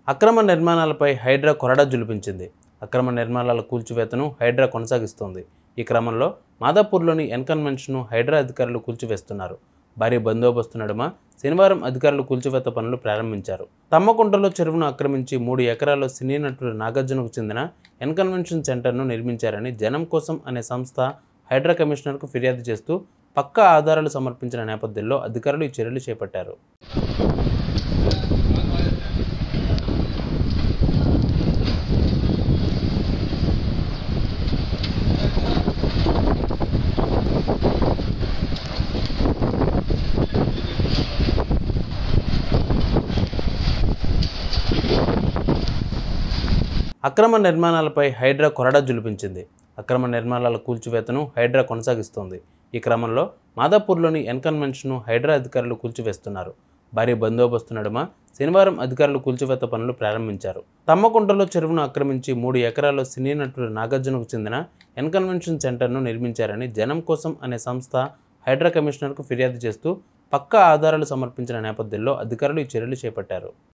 అక్రమ నిర్మాణాలపై హైడ్రా కొరడా జులిపించింది అక్రమ నిర్మాణాల కూల్చివేతను హైడ్రా కొనసాగిస్తోంది ఈ క్రమంలో మాదాపూర్లోని ఎన్కన్వెన్షన్ను హైడ్రా అధికారులు కూల్చివేస్తున్నారు భారీ బందోబస్తు నడుమ శనివారం అధికారులు కూల్చివేత పనులు ప్రారంభించారు తమ్మకుంటలో చెరువును ఆక్రమించి మూడు ఎకరాల్లో సినీ నటుడు నాగార్జునకు చెందిన ఎన్కన్వెన్షన్ సెంటర్ను నిర్మించారని జనం కోసం అనే సంస్థ హైడ్రా కమిషనర్కు ఫిర్యాదు చేస్తూ పక్కా ఆధారాలు సమర్పించిన నేపథ్యంలో అధికారులు ఈ చర్యలు చేపట్టారు అక్రమ నిర్మాణాలపై హైడ్రా కొరడా జులిపించింది అక్రమ నిర్మాణాల కూల్చివేతను హైడ్రా కొనసాగిస్తోంది ఈ క్రమంలో మాదాపూర్లోని ఎన్కన్వెన్షన్ను హైడ్రా అధికారులు కూల్చివేస్తున్నారు భారీ బందోబస్తు నడుమ శనివారం అధికారులు కూల్చివేత పనులు ప్రారంభించారు తమ్మకుంటలో చెరువును ఆక్రమించి మూడు ఎకరాల్లో సినీ నటుడు నాగార్జునకు చెందిన ఎన్కన్వెన్షన్ సెంటర్ను నిర్మించారని జనం కోసం అనే సంస్థ హైడ్రా కమిషనర్కు ఫిర్యాదు చేస్తూ పక్కా ఆధారాలు సమర్పించిన నేపథ్యంలో అధికారులు ఈ చర్యలు చేపట్టారు